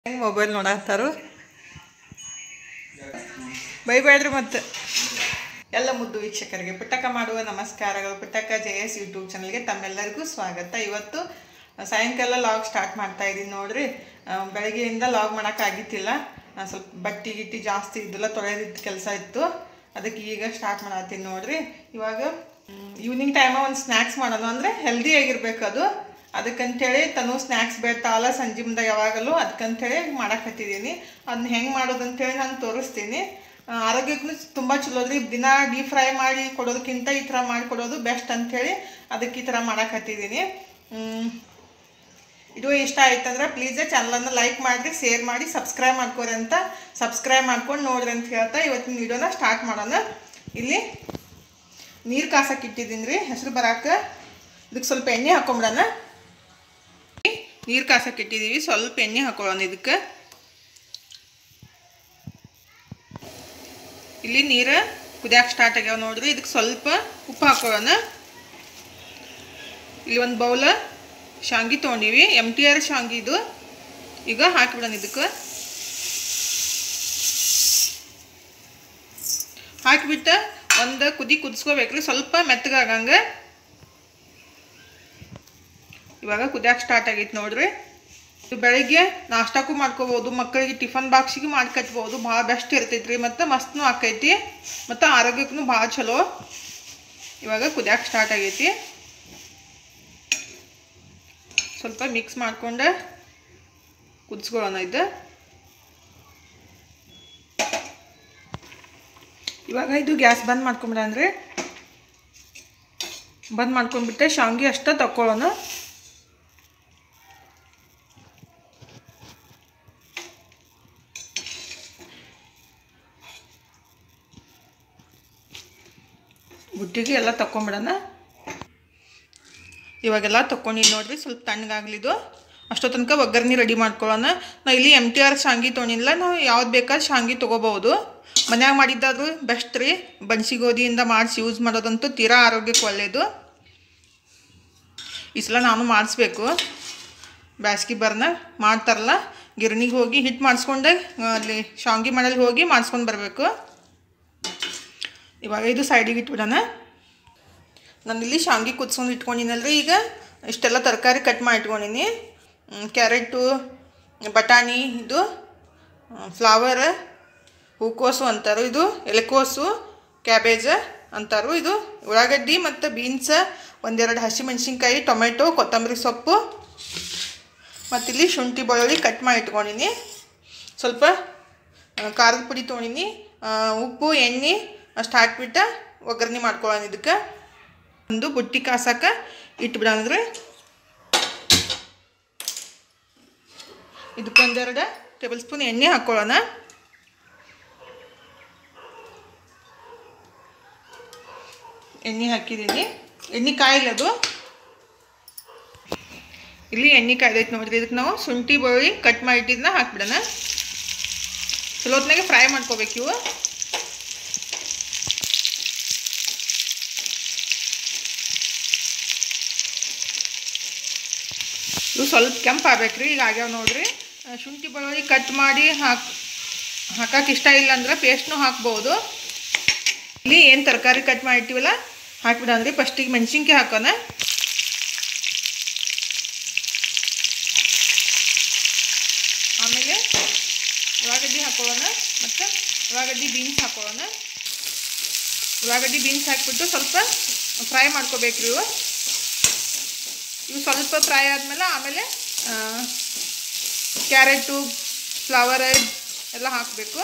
ಹೆಂಗೆ ಮೊಬೈಲ್ ನೋಡತ್ತಾರು ಬೈಬೇಡ್ರಿ ಮತ್ತೆ ಎಲ್ಲ ಮುದ್ದು ವೀಕ್ಷಕರಿಗೆ ಪುಟ್ಟಕ್ಕ ಮಾಡುವ ನಮಸ್ಕಾರಗಳು ಪುಟ್ಟಕ್ಕ ಜೆ ಎಸ್ ಯೂಟ್ಯೂಬ್ ಚಾನಲ್ಗೆ ತಮ್ಮೆಲ್ಲರಿಗೂ ಸ್ವಾಗತ ಇವತ್ತು ಸಾಯಂಕಾಲ ಲಾಗ್ ಸ್ಟಾರ್ಟ್ ಮಾಡ್ತಾ ಇದ್ದೀನಿ ನೋಡ್ರಿ ಆ, ಬೆಳಗ್ಗೆಯಿಂದ ಲಾಗ್ ಮಾಡೋಕ್ಕಾಗಿತ್ತಿಲ್ಲ ಆ, ಸ್ವಲ್ಪ ಬಟ್ಟೆ ಗಿಟ್ಟಿ ಜಾಸ್ತಿ ಇದ್ದಿಲ್ಲ ತೊಳೆದಿದ್ದ ಕೆಲಸ ಇತ್ತು ಅದಕ್ಕೆ ಈಗ ಸ್ಟಾರ್ಟ್ ಮಾಡತ್ತೀನಿ ನೋಡ್ರಿ ಇವಾಗ ಈವ್ನಿಂಗ್ ಟೈಮ ಒಂದು ಸ್ನ್ಯಾಕ್ಸ್ ಮಾಡೋಣ ಅಂದರೆ ಹೆಲ್ದಿ ಆಗಿರ್ಬೇಕು ಅದು ಅದಕ್ಕಂತೇಳಿ ತನು ಸ್ನ್ಯಾಕ್ಸ್ ಬೇಡ್ತಾವಲ್ಲ ಸಂಜೆ ಮುಂದೆ ಯಾವಾಗಲೂ ಅದಕ್ಕಂತೇಳಿ ಮಾಡಕತ್ತಿದ್ದೀನಿ ಅದನ್ನ ಹೆಂಗೆ ಮಾಡೋದು ಅಂತೇಳಿ ನಾನು ತೋರಿಸ್ತೀನಿ ಆ, ಆರೋಗ್ಯಕ್ಕೂ ತುಂಬ ಚಲೋ ರೀ ದಿನ ಡೀಪ್ ಫ್ರೈ ಮಾಡಿ ಕೊಡೋದಕ್ಕಿಂತ ಈ ಥರ ಮಾಡಿ ಕೊಡೋದು ಬೆಸ್ಟ್ ಅಂಥೇಳಿ ಅದಕ್ಕೆ ಈ ಥರ ಮಾಡಕತ್ತಿದ್ದೀನಿ ಇದು ಇಷ್ಟ ಆಯ್ತಂದ್ರೆ ಪ್ಲೀಸ್ ಚಾನಲನ್ನು ಲೈಕ್ ಮಾಡಿರಿ ಶೇರ್ ಮಾಡಿ ಸಬ್ಸ್ಕ್ರೈಬ್ ಮಾಡ್ಕೊರಿ ಅಂತ ಸಬ್ಸ್ಕ್ರೈಬ್ ಮಾಡ್ಕೊಂಡು ನೋಡ್ರಿ ಅಂತ ಹೇಳ್ತಾ ಇವತ್ತಿನ ವಿಡಿಯೋನ ಸ್ಟಾರ್ಟ್ ಮಾಡೋಣ ಇಲ್ಲಿ ನೀರು ಕಾಸಕ್ಕೆ ಇಟ್ಟಿದ್ದೀನಿ ರೀ ಹೆಸರು ಬರಾಕ ಇದಕ್ಕೆ ಸ್ವಲ್ಪ ಎಣ್ಣೆ ಹಾಕೊಂಬಿಡೋಣ ನೀರು ಕಾಸಕ್ಕೆ ಇಟ್ಟಿದ್ದೀವಿ ಸ್ವಲ್ಪ ಎಣ್ಣೆ ಹಾಕೊಳ್ಳೋಣ ಇದಕ್ಕೆ ಇಲ್ಲಿ ನೀರು ಕುದಿಯಕ್ಕೆ ಸ್ಟಾರ್ಟ್ ಆಗ್ಯಾವ ನೋಡ್ರಿ ಇದಕ್ಕೆ ಸ್ವಲ್ಪ ಉಪ್ಪು ಹಾಕೊಳ್ಳೋಣ ಇಲ್ಲಿ ಒಂದು ಬೌಲ ಶಾಂಗಿ ತೊಗೊಂಡಿವಿ ಎಮ್ ಟಿ ಆರ್ ಶಾಂಗಿ ಇದು ಈಗ ಹಾಕಿಬಿಡೋಣ ಇದಕ್ಕೆ ಹಾಕಿಬಿಟ್ಟು ಒಂದು ಕುದಿ ಕುದಿಸ್ಕೋಬೇಕ್ರಿ ಸ್ವಲ್ಪ ಮೆತ್ತಗಾಗಂಗೆ ಇವಾಗ ಕುದಿಯಕ್ಕೆ ಸ್ಟಾರ್ಟ್ ಆಗೈತೆ ನೋಡ್ರಿ ಇದು ಬೆಳಿಗ್ಗೆ ನಾಷ್ಟಾಕ್ಕೂ ಮಾಡ್ಕೋಬೋದು ಮಕ್ಕಳಿಗೆ ಟಿಫನ್ ಬಾಕ್ಸಿಗೆ ಮಾಡಿ ಕಟ್ಬೋದು ಭಾಳ ಬೆಸ್ಟ್ ಇರ್ತೈತ್ರಿ ಮತ್ತು ಮಸ್ತ್ನೂ ಆಕೈತಿ ಮತ್ತು ಆರೋಗ್ಯಕ್ಕೂ ಭಾಳ ಚಲೋ ಇವಾಗ ಕುದಿಯಕ್ಕೆ ಸ್ಟಾರ್ಟ್ ಆಗೈತಿ ಸ್ವಲ್ಪ ಮಿಕ್ಸ್ ಮಾಡ್ಕೊಂಡು ಕುದಿಸ್ಕೊಳ್ಳೋಣ ಇದು ಇವಾಗ ಇದು ಗ್ಯಾಸ್ ಬಂದ್ ಮಾಡ್ಕೊಂಬಿಡಂದ್ರೆ ಬಂದ್ ಮಾಡ್ಕೊಂಡ್ಬಿಟ್ಟೆ ಶಾವ್ಗೆ ಅಷ್ಟೇ ತಕ್ಕೊಳ್ಳೋಣ ಬುಟ್ಟಿಗೆ ಎಲ್ಲ ತಗೊಂಬಿಡೋಣ ಇವಾಗೆಲ್ಲ ತಗೊಂಡು ನೋಡ್ರಿ ಸ್ವಲ್ಪ ತಣ್ಣಗಾಗ್ಲಿದು ಅಷ್ಟೋ ತನಕ ಒಗ್ಗರಣೆ ರೆಡಿ ಮಾಡ್ಕೊಳ್ಳೋಣ ನಾ ಇಲ್ಲಿ ಎಮ್ ಟಿ ಆರ್ ಶಾಂಗಿ ತೊಗೊಂಡಿಲ್ಲ ನಾವು ಯಾವ್ದು ಬೇಕಾದ್ರೆ ಶಾಂಗಿ ತೊಗೋಬೋದು ಮನ್ಯಾಗ ಮಾಡಿದ್ದಾದ್ರೂ ಬೆಸ್ಟ್ ರೀ ಬನ್ಸಿ ಗೋಧಿಯಿಂದ ಮಾಡಿಸಿ ಯೂಸ್ ಮಾಡೋದಂತೂ ತೀರಾ ಆರೋಗ್ಯಕ್ಕೆ ಒಳ್ಳೆಯದು ಈ ಸಲ ನಾನು ಮಾಡಿಸ್ಬೇಕು ಬ್ಯಾಸ್ಗಿ ಬರ್ನ ಮಾಡ್ತಾರಲ್ಲ ಗಿರಣಿಗೆ ಹೋಗಿ ಹಿಟ್ಟು ಮಾಡಿಸ್ಕೊಂಡೆ ಅಲ್ಲಿ ಶಾಂಗಿ ಮಾಡಲ್ಲಿ ಹೋಗಿ ಮಾಡಿಸ್ಕೊಂಡು ಬರಬೇಕು ಇವಾಗ ಇದು ಸೈಡಿಗೆ ಇಟ್ಬಿಡೋಣ ನಾನು ಇಲ್ಲಿ ಶಾಂಗಿ ಕುದಿಸ್ಕೊಂಡು ಇಟ್ಕೊಂಡಿನಲ್ರಿ ಈಗ ಇಷ್ಟೆಲ್ಲ ತರಕಾರಿ ಕಟ್ ಮಾಡಿ ಇಟ್ಕೊಂಡಿನಿ ಕ್ಯಾರೆಟು ಬಟಾಣಿ ಇದು ಫ್ಲವರ್ ಹೂಕೋಸು ಅಂತಾರು ಇದು ಎಲೆಕೋಸು ಕ್ಯಾಬೇಜ ಅಂತಾರು ಇದು ಉಳ್ಳಾಗಡ್ಡಿ ಮತ್ತು ಬೀನ್ಸ ಒಂದೆರಡು ಹಸಿಮೆಣ್ಸಿನ್ಕಾಯಿ ಟೊಮೆಟೊ ಕೊತ್ತಂಬರಿ ಸೊಪ್ಪು ಮತ್ತಿಲ್ಲಿ ಶುಂಠಿ ಬೆಳ್ಳುಳ್ಳಿ ಕಟ್ ಮಾಡಿ ಇಟ್ಕೊಂಡಿನಿ ಸ್ವಲ್ಪ ಆ, ಖಾರದ ಪುಡಿ ತೊಗೊಂಡಿನಿ ಆ, ಉಪ್ಪು ಎಣ್ಣೆ ಅಷ್ಟು ಹಾಕ್ಬಿಟ್ಟು ಒಗ್ಗರಣೆ ಮಾಡ್ಕೊಳ್ಳೋಣ ಇದಕ್ಕೆ ಒಂದು ಬುಟ್ಟಿ ಕಾಸಕ್ಕೆ ಇಟ್ಬಿಡಂದ್ರೆ ಇದಕ್ಕೊಂದೆರಡು ಟೇಬಲ್ ಸ್ಪೂನ್ ಎಣ್ಣೆ ಹಾಕ್ಕೊಳ್ಳೋಣ ಎಣ್ಣೆ ಹಾಕಿದ್ದೀನಿ ಎಣ್ಣೆ ಕಾಯಿಲ್ಲ ಅದು ಇಲ್ಲಿ ಎಣ್ಣೆ ಕಾಯ್ದೈತೆ ನೋಡ್ರಿ ಇದಕ್ಕೆ ನಾವು ಶುಂಠಿ ಬೆಳ್ಳುಳ್ಳಿ ಕಟ್ ಮಾಡಿಟ್ಟಿದ್ದನ್ನ ಹಾಕ್ಬಿಡೋಣ ಚಲೋ ಹೊತ್ನಾಗೆ ಫ್ರೈ ಮಾಡ್ಕೋಬೇಕು ಇವು ಇವು ಸ್ವಲ್ಪ ಕೆಂಪು ಆಗ್ಬೇಕ್ರಿ ಈಗ ಆಗ್ಯಾವ ನೋಡ್ರಿ ಆ, ಶುಂಠಿ ಬೆಳ್ಳುಳ್ಳಿ ಕಟ್ ಮಾಡಿ ಹಾಕ್ ಹಾಕಕ್ಕೆ ಇಷ್ಟ ಇಲ್ಲ ಅಂದ್ರೆ ಪೇಸ್ಟ್ನು ಹಾಕ್ಬೋದು ಇಲ್ಲಿ ಏನು ತರಕಾರಿ ಕಟ್ ಮಾಡಿರ್ತೀವಲ್ಲ ಹಾಕ್ಬಿಡಂದ್ರಿ ಫಸ್ಟಿಗೆ ಮೆಣಸಿನ್ಕಾಯಿ ಹಾಕೋಣ ಆಮೇಲೆ ಉಳ್ಳಾಗಡ್ಡಿ ಹಾಕೊಳ್ಳೋಣ ಮತ್ತು ಉಳ್ಳಾಗಡ್ಡಿ ಬೀನ್ಸ್ ಹಾಕೊಳ್ಳೋಣ ಉಳ್ಳಾಗಡ್ಡಿ ಬೀನ್ಸ್ ಹಾಕ್ಬಿಟ್ಟು ಸ್ವಲ್ಪ ಫ್ರೈ ಮಾಡ್ಕೋಬೇಕ್ರಿ ಇವು ಇವು ಸ್ವಲ್ಪ ಫ್ರೈ ಆದಮೇಲೆ ಆಮೇಲೆ ಕ್ಯಾರೆಟು ಫ್ಲವರ್ ಎಲ್ಲ ಹಾಕಬೇಕು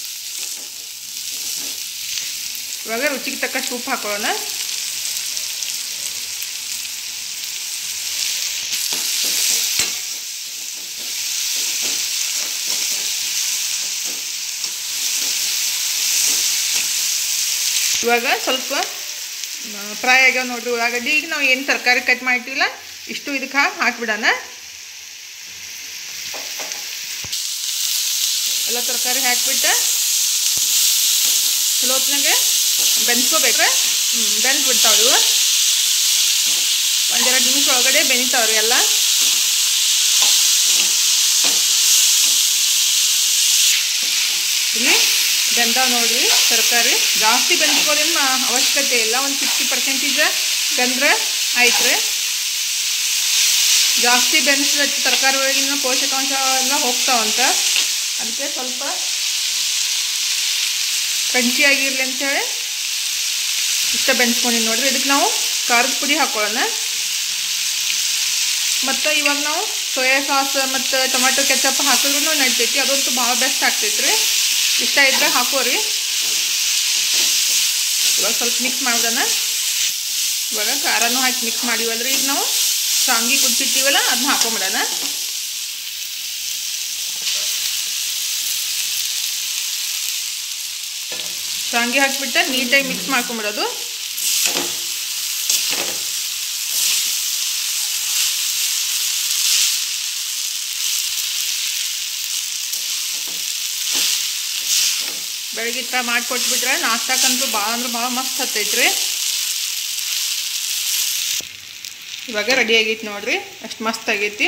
ಇವಾಗ ರುಚಿಗೆ ತಕ್ಕಷ್ಟು ಉಪ್ಪು ಹಾಕೊಳ್ಳೋಣ ಇವಾಗ ಸ್ವಲ್ಪ ಫ್ರೈ ಆಗ್ಯಾವ ನೋಡ್ರಿ ಉಳ್ಳಾಗಡ್ಡಿ ಈಗ ನಾವು ಏನು ತರಕಾರಿ ಕಟ್ ಮಾಡಿರ್ತೀವಲ್ಲ ಇಷ್ಟು ಇದಕ್ಕೆ ಹಾಕಿ ಹಾಕ್ಬಿಡೋಣ ಎಲ್ಲ ತರಕಾರಿ ಹಾಕ್ಬಿಟ್ಟು ಚಲೋ ಹೊತ್ನಾಗೆ ಬೆನ್ಸ್ಕೋಬೇಕ್ರೆ ಹ್ಞೂ ಬೆಂದು ಬಿಡ್ತಾವೆ ಇವು ಒಂದೆರಡು ನಿಮಿಷ ಒಳಗಡೆ ಬೆನಿತಾವ್ರಿ ಎಲ್ಲ ಇಲ್ಲಿ ಬೆಂದಾವ್ ನೋಡ್ರಿ ತರಕಾರಿ ಜಾಸ್ತಿ ಬೆಂದ್ಕೊಳ್ಳೋದೇನು ಅವಶ್ಯಕತೆ ಇಲ್ಲ ಒಂದು ಫಿಫ್ಟಿ ಪರ್ಸೆಂಟೇಜ್ ಬೆಂದ್ರೆ ಆಯ್ತು ರೀ ಜಾಸ್ತಿ ಬೆನ್ಸಿದ ತರಕಾರಿ ಒಳಗಿನ ಪೋಷಕಾಂಶ ಎಲ್ಲ ಹೋಗ್ತಾವಂತ ಅದಕ್ಕೆ ಸ್ವಲ್ಪ ಕ್ರಂಚಿಯಾಗಿರಲಿ ಅಂತೇಳಿ ಇಷ್ಟ ಬೆನ್ಸ್ಕೊಂಡಿನಿ ನೋಡ್ರಿ ಇದಕ್ಕೆ ನಾವು ಖಾರದ ಪುಡಿ ಹಾಕೊಳ್ಳೋಣ ಮತ್ತು ಇವಾಗ ನಾವು ಸೋಯಾ ಸಾಸ್ ಮತ್ತು ಟೊಮೆಟೊ ಕೆಚಪ್ ಹಾಕಿದ್ರೂ ನಡಿತೈತಿ ಅದಂತೂ ಭಾಳ ಬೆಸ್ಟ್ ಆಗ್ತೈತಿ ರೀ ಇಷ್ಟ ಇದ್ದರೆ ಹಾಕೋರಿ ಇವಾಗ ಸ್ವಲ್ಪ ಮಿಕ್ಸ್ ಮಾಡೋದನ್ನ ಇವಾಗ ಖಾರನೂ ಹಾಕಿ ಮಿಕ್ಸ್ ಮಾಡಿವಲ್ರಿ ಈಗ ನಾವು ಶಾಂಗಿ ಕುದಿಸಿರ್ತೀವಲ್ಲ ಅದನ್ನ ಹಾಕೊಂಬಿಡೋಣ ಶಾಂಗಿ ಹಾಕ್ಬಿಟ್ಟು ನೀಟಾಗಿ ಮಿಕ್ಸ್ ಮಾಡ್ಕೊಂಬಿಡೋದು ಬೆಳಗ್ಗೆ ಈ ಥರ ಮಾಡಿಕೊಟ್ಬಿಟ್ರೆ ನಾಷ್ಟಾಕಂತೂ ಭಾಳ ಅಂದ್ರೆ ಭಾಳ ಮಸ್ತ್ ಹತ್ತೈತ್ರಿ ಇವಾಗ ರೆಡಿ ಆಗೈತಿ ನೋಡ್ರಿ ಅಷ್ಟು ಮಸ್ತ್ ಆಗೈತಿ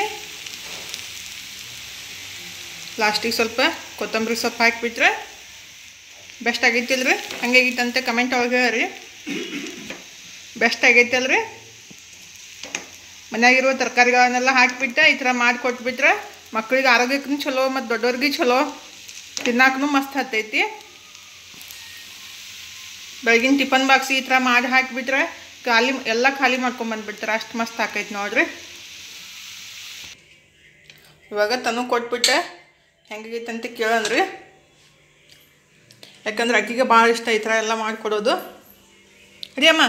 ಲಾಸ್ಟಿಗೆ ಸ್ವಲ್ಪ ಕೊತ್ತಂಬರಿ ಸೊಪ್ಪು ಹಾಕಿಬಿಟ್ರೆ ಬೆಸ್ಟ್ ಆಗೈತಿಲ್ರಿ ಹಂಗಾಗೈತಂತೆ ಕಮೆಂಟ್ ಒಳಗೆ ಹೇಳ್ರಿ ಬೆಸ್ಟ್ ಆಗೈತಲ್ರಿ ಮನ್ಯಾಗಿರುವ ತರಕಾರಿಗಳನ್ನೆಲ್ಲ ಹಾಕಿಬಿಟ್ಟು ಈ ಥರ ಮಾಡಿಕೊಟ್ಬಿಟ್ರೆ ಮಕ್ಳಿಗೆ ಆರೋಗ್ಯಕ್ಕೂ ಚಲೋ ಮತ್ತು ದೊಡ್ಡವ್ರಿಗೆ ಚಲೋ ತಿನ್ನಾಕೂ ಮಸ್ತ್ ಹತ್ತೈತಿ ಬೆಳಗಿನ ಟಿಫನ್ ಬಾಕ್ಸ್ ಈ ಥರ ಮಾಡಿ ಹಾಕಿಬಿಟ್ರೆ ಖಾಲಿ ಎಲ್ಲ ಖಾಲಿ ಮಾಡ್ಕೊಂಬಂದ್ಬಿಡ್ತಾರೆ ಅಷ್ಟು ಮಸ್ತ್ ಆಕೈತಿ ನೋಡ್ರಿ ಇವಾಗ ತನು ಕೊಟ್ಬಿಟ್ಟೆ ಹೆಂಗಾಗೈತೆ ಅಂತ ಕೇಳಂದ್ರಿ ಯಾಕಂದ್ರೆ ಅಕ್ಕಿಗೆ ಭಾಳ ಇಷ್ಟ ಈ ಥರ ಎಲ್ಲ ಮಾಡಿಕೊಡೋದು ರೀ ಅಮ್ಮ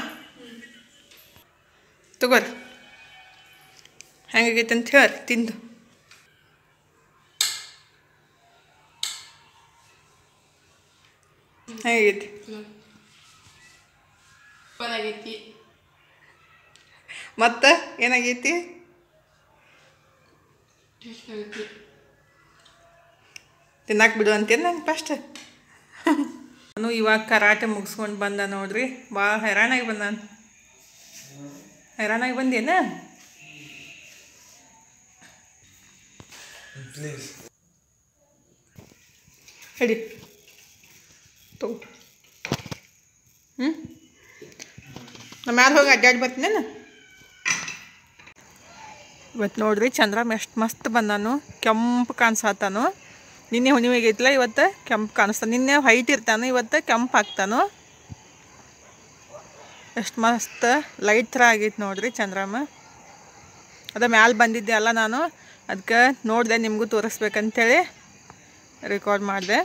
ತಗೋರಿ ಹೆಂಗಾಗೈತೆ ಅಂತ ಹೇಳ್ರಿ ತಿಂದು ಹೇಗೈತಿ ಸೂಪರ್ ಆಗೈತಿ ಮತ್ತೆ ಏನಾಗೈತಿ ಟೇಸ್ಟ್ ಆಗೈತಿ ತಿನ್ನಕ್ಕೆ ಬಿಡು ಅಂತೇನು ನಂಗೆ ಫಸ್ಟ್ ನಾನು ಇವಾಗ ಕರಾಟೆ ಮುಗಿಸ್ಕೊಂಡು ಬಂದ ನೋಡ್ರಿ ಭಾಳ ಹೈರಾಣಾಗಿ ಬಂದ ಹೈರಾಣಾಗಿ ಬಂದೇನ ಹೇಳಿ ತಗೋ ಹ್ಞೂ ನಾ ಮ್ಯಾಲೆ ಹೋಗಿ ಅಡ್ಡಾಡಿ ಬರ್ತೀನೇನು ಇವತ್ತು ನೋಡ್ರಿ ಚಂದ್ರಮ್ ಎಷ್ಟು ಮಸ್ತ್ ಬಂದಾನು ಕೆಂಪು ಕಾಣಿಸತ್ತಾನು ನಿನ್ನೆ ಹುಣ್ಣಿಮೆಗೆ ಐತ್ಲ ಇವತ್ತು ಕೆಂಪು ಕಾಣಿಸ್ತಾನೆ ನಿನ್ನೆ ವೈಟ್ ಇರ್ತಾನು ಇವತ್ತು ಕೆಂಪು ಹಾಕ್ತಾನು ಎಷ್ಟು ಮಸ್ತ್ ಲೈಟ್ ಥರ ಆಗೈತೆ ನೋಡ್ರಿ ಚಂದ್ರಮ್ಮ ಅದ ಮ್ಯಾಲೆ ಬಂದಿದ್ದೆ ಅಲ್ಲ ನಾನು ಅದಕ್ಕೆ ನೋಡಿದೆ ನಿಮಗೂ ತೋರಿಸ್ಬೇಕಂತೇಳಿ ರೆಕಾರ್ಡ್ ಮಾಡಿದೆ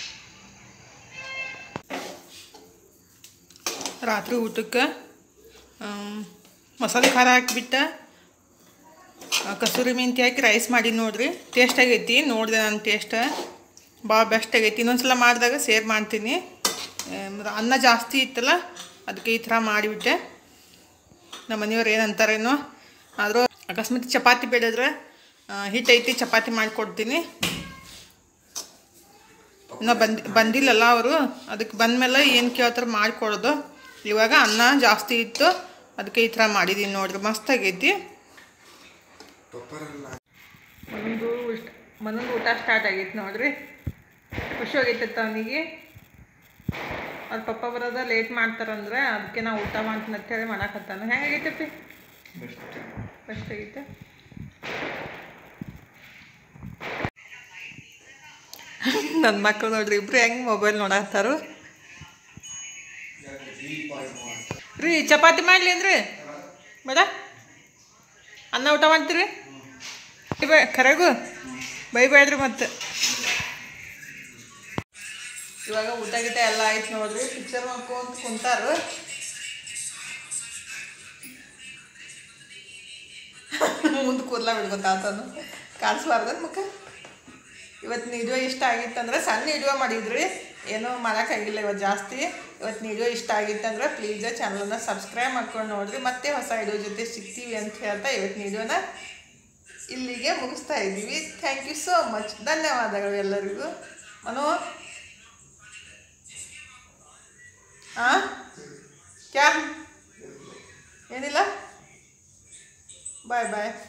ರಾತ್ರಿ ಊಟಕ್ಕೆ ಆಮ್, ಮಸಾಲೆ ಖಾರ ಹಾಕಿಬಿಟ್ಟು ಆ, ಕಸೂರಿ ಮೆಂತಿ ಹಾಕಿ ರೈಸ್ ಮಾಡಿ ನೋಡ್ರಿ ಟೇಸ್ಟ್ ಆಗೈತಿ ನೋಡಿದೆ ನಾನು ಟೇಸ್ಟ್ ಭಾಳ ಬೆಸ್ಟ್ ಆಗೈತಿ ಇನ್ನೊಂದ್ಸಲ ಮಾಡಿದಾಗ ಸೇರ್ ಮಾಡ್ತೀನಿ ಆಮ್, ಅನ್ನ ಜಾಸ್ತಿ ಇತ್ತಲ್ಲ ಅದಕ್ಕೆ ಈ ಥರ ಮಾಡಿಬಿಟ್ಟೆ ನಮ್ಮ ಮನೆಯವ್ರು ಏನಂತಾರೇನೋ ಆದರೂ ಅಕಸ್ಮಾತ್ ಚಪಾತಿ ಬೇಡಿದ್ರೆ ಆ, ಹಿಟ್ಟು ಐತಿ ಚಪಾತಿ ಮಾಡಿಕೊಡ್ತೀನಿ ಇನ್ನೂ ಬಂದು ಬಂದಿಲ್ಲಲ್ಲ ಅವರು ಅದಕ್ಕೆ ಬಂದಮೇಲೆ ಏನು ಕೇಳ್ತಾರೆ ಮಾಡಿಕೊಡೋದು ಇವಾಗ ಅನ್ನ ಜಾಸ್ತಿ ಇತ್ತು ಅದಕ್ಕೆ ಈ ಥರ ಮಾಡಿದ್ದೀನಿ ನೋಡ್ರಿ ಮಸ್ತ್ ಆಗೈತಿ ಮನಂದು ಇಷ್ಟ ಮನಂದು ಊಟ ಸ್ಟಾರ್ಟ್ ಆಗೈತೆ ನೋಡ್ರಿ ಖುಷಿ ಆಗೈತೆ ಅವನಿಗೆ ಅವ್ರ ಪಪ್ಪ ಬರೋದ ಲೇಟ್ ಮಾಡ್ತಾರಂದ್ರೆ ಅದಕ್ಕೆ ನಾವು ಊಟ ಮಾಡ್ತೀನಿ ಅಂತೇಳಿ ಮಾಡಾಕತ್ತಾನ ಹೆಂಗಾಗೈತಪ್ಪಿ ಬೆಸ್ಟ್ ಆಗೈತೆ ನನ್ನ ಮಕ್ಕಳು ನೋಡ್ರಿ ಇಬ್ರು ಹೆಂಗೆ ಮೊಬೈಲ್ ನೋಡತ್ತಾರು ರೀ ಚಪಾತಿ ಮಾಡಲಿ ಅಂದ್ರಿ ಬೇಡ ಅನ್ನ ಊಟ ಮಾಡ್ತೀರಿ ಬೈ ಕರೆಗೂ ಬೈಬೇಡ್ರಿ ಮತ್ತೆ ಇವಾಗ ಊಟ ಗಿಟ ಎಲ್ಲ ಆಯ್ತು ನೋಡ್ರಿ ಪಿಕ್ಚರ್ ನೋಡ್ಕೊಂತ ಕುಂತಾರು ಮುಂದೆ ಕೂದಲ ಬಿಡ್ಬೇಕಾತನು ಕಾಣಿಸ್ಬಾರ್ದ ಮುಖ ಇವತ್ತು ವಿಡಿಯೋ ಇಷ್ಟ ಆಗಿತ್ತಂದ್ರೆ ಸಣ್ಣ ವಿಡಿಯೋ ಮಾಡಿದ್ರಿ ಏನೂ ಮಾಡೋಕ್ಕಾಗಿಲ್ಲ ಇವತ್ತು ಜಾಸ್ತಿ ಇವತ್ತು ವಿಡಿಯೋ ಇಷ್ಟ ಆಗಿತ್ತಂದ್ರೆ ಪ್ಲೀಸ್ ಚಾನಲನ್ನ ಸಬ್ಸ್ಕ್ರೈಬ್ ಮಾಡ್ಕೊಂಡು ನೋಡ್ರಿ ಮತ್ತೆ ಹೊಸ ವಿಡಿಯೋ ಜೊತೆ ಸಿಗ್ತೀವಿ ಅಂತ ಹೇಳ್ತಾ ಇವತ್ತು ವಿಡಿಯೋನ ಇಲ್ಲಿಗೆ ಮುಗಿಸ್ತಾ ಇದ್ದೀವಿ ಥ್ಯಾಂಕ್ ಯು ಸೋ ಮಚ್ ಧನ್ಯವಾದಗಳು ಎಲ್ಲರಿಗೂ ಮನು ಹಾಂ ಕ್ಯಾ ಏನಿಲ್ಲ ಬಾಯ್ ಬಾಯ್